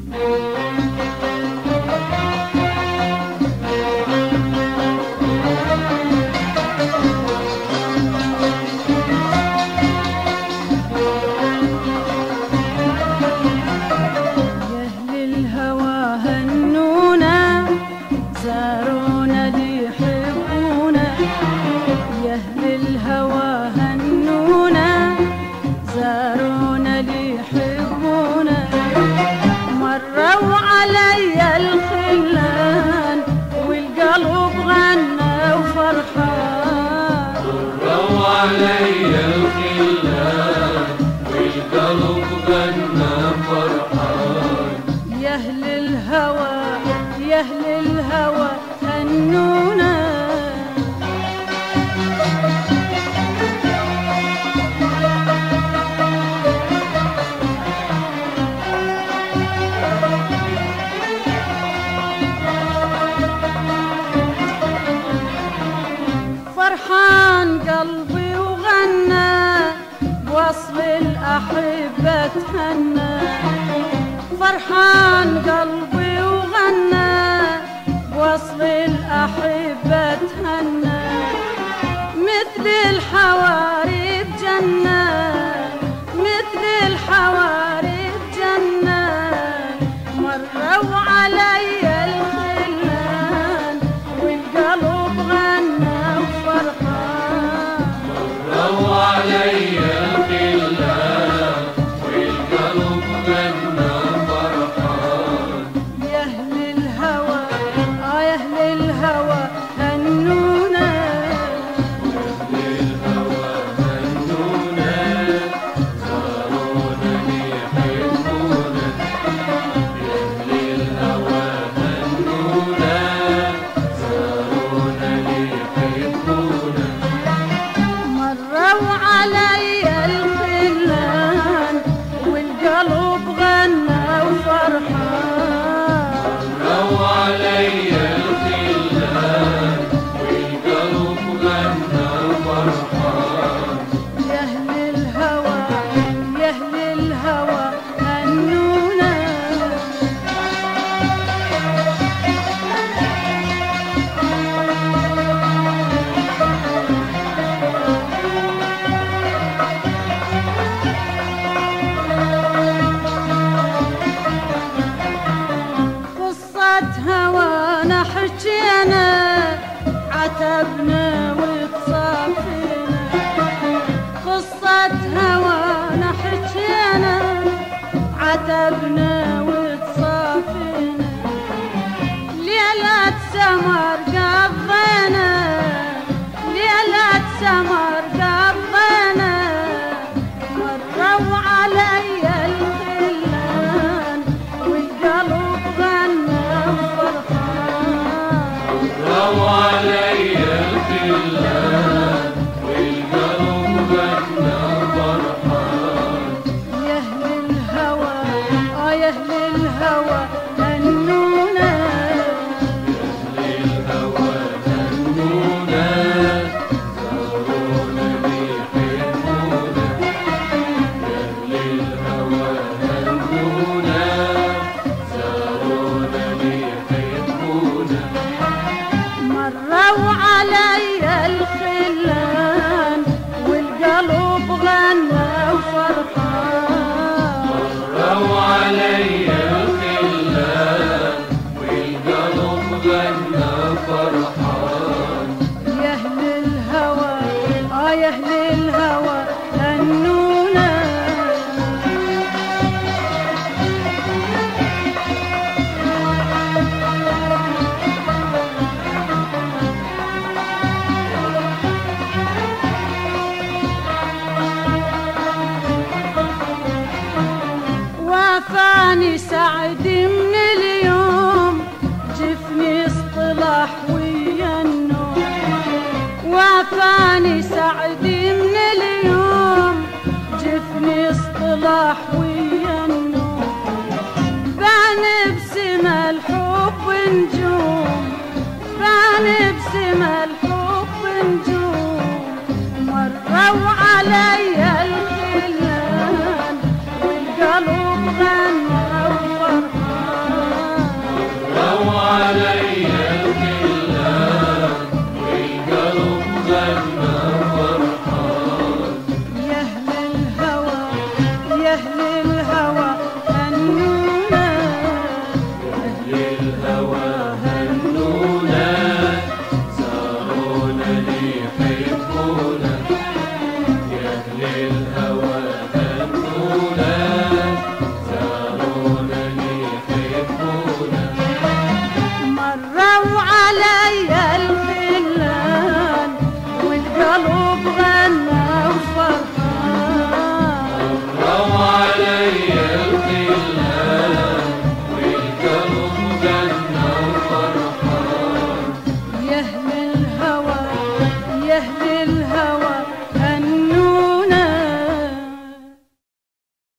يا أهل الهوى هنونا زارونا ليحبونا يا أهل الهوى هنونا زارونا ليحبونا مروا علي الخلان والقلب غنى وفرحان مروا علي الخلان والقلب غنى فرحان يا أهل الهوى يا أهل الهوى هنونا فرحان قلبي وغنى بوصل الأحبة تهنى فرحان قلبي وغنى بوصل الأحبة تهنى مثل الحواري بجنة مثل الحواري بجنة مروا علي الخلان والقلب غنى وفرحان مروا علي الخلان والقلب غنى فرحان يا أهل الهوى آه يا أهل الهوى هنونا للهوى هنونا زارونا ليحبونا للهوى هنونا زارونا ليحبونا مروا علي الخلان والقلب غنى وفرحان مروا علي الخلان والقلب غنى فرحان يا أهل الهوى يا أهل الهوى هنونا قصة هوانا حكينا عتبنا وتصافينا قصة هوانا حكينا عتبنا وتصافينا ليلة سمر قضينا ليلة سمر قضينا مروا علي الخلان والقلب غنى فرحان مروا علي الخلان والقلب غنى فرحان يا أهل الهوى آه يا أهل الهوى هنونا للهوى هنونا زارونا ليحبونا للهوى هنونا زارونا ليحبونا مروا علي الخلان والقلب غنى وفرحان مروا علي الخلان والقلب غنى فرحان يا أهل الهوى آه يا أهل الهوى هنونا وافاني سعد من اليوم جفني اصطلاح ويا النوم وافاني سعد من اليوم جفني اصطلاح ويا